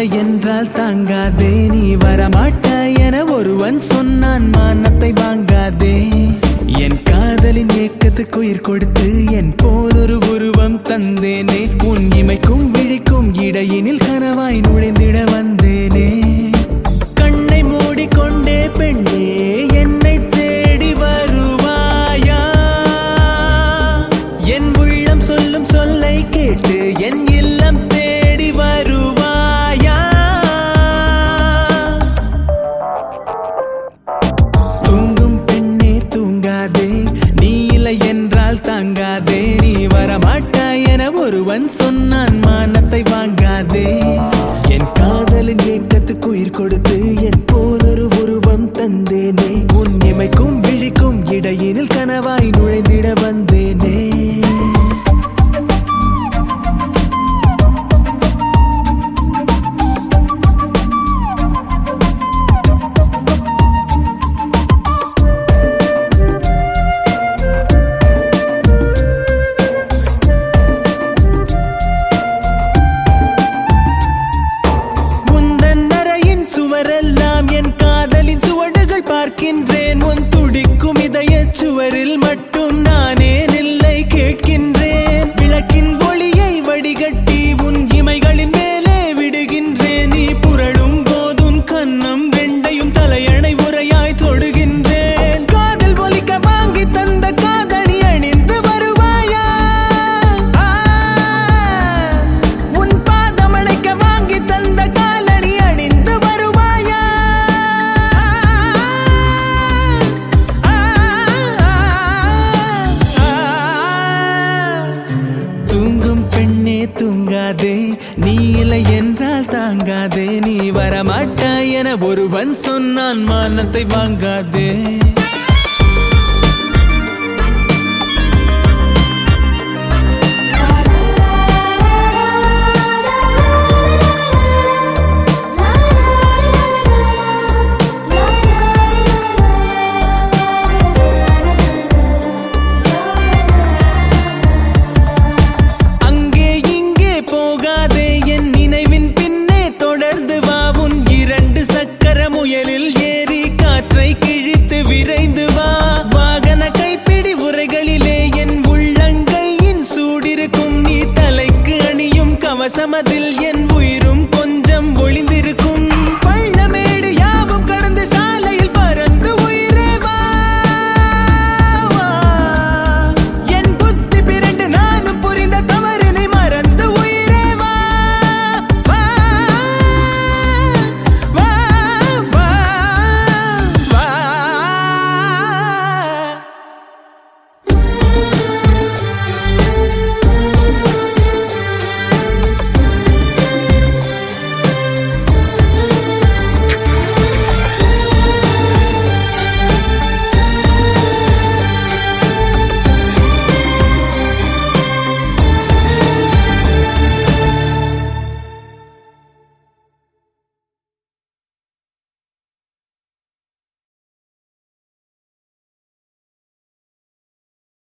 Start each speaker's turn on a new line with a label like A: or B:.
A: இல்லை என்றால் தாங்காதே நீ வரமாட்டாய் என ஒருவன் சொன்னான் மானத்தை வாங்காதே என் காதலின் ஏக்கத்துக்கு உயிர் கொடுத்து என் போலொரு உருவம் தந்தேனே உன் இமைக்கும் விழிக்கும் இடையினில் கனவாய் நுழைந்திட வந்தேனே கண்ணை மூடிக்கொண்டே பெண்ணே என்னை தேடி வருவாயா என் உள்ளம் சொல்லும் சொல்லை கேட்டு என் இல்லம் தேடி வருவாயா தூங்கும் பெண்ணே தூங்காதே நீ இல்லை என்றால் தாங்காதே நீ வரமாட்டாய் என ஒருவன் சொன்னான் மானத்தை வாங்காதே என் காதலின் ஏக்கத்துக்கு உயிர் கொடுத்து என் போதொரு உருவம் தந்தேனே உன் இமைக்கும் விழிக்கும் இடையினில் கனவாய் நுழைந்திட வந்தேனே உந்தன் அறையின் சுவரெல்லாம் என் காதலின் சுவடுகள் பார்க்கின்றேன் உன் துடிக்கும் இதய சுவரில் மட்டும் நானே நில்லை கேட்கின்றேன் விளக்கின் ஒளியை வடிகட்டி உன் இமைகளின் மேலே விடுகின்றேன் நீ புரளும் போதும் கன்னம் வெண்டையும் தலையணை உரையாய் தொடுகின்றேன் காதல் ஒலிக்க வாங்கி தந்த காதணி அணிந்து வருவாயா ஆ, உன் பாதமணைக்க வாங்கி தந்த காலணி அணிந்து வருவாயா ஆ, ஆ, தூங்கும் பெண்ணே தூங்காதே நீ இல்லை என்றால் தாங்காதே நீ வரமாட்டாய் என ஒருவன் சொன்னான் மானத்தை வாங்காதே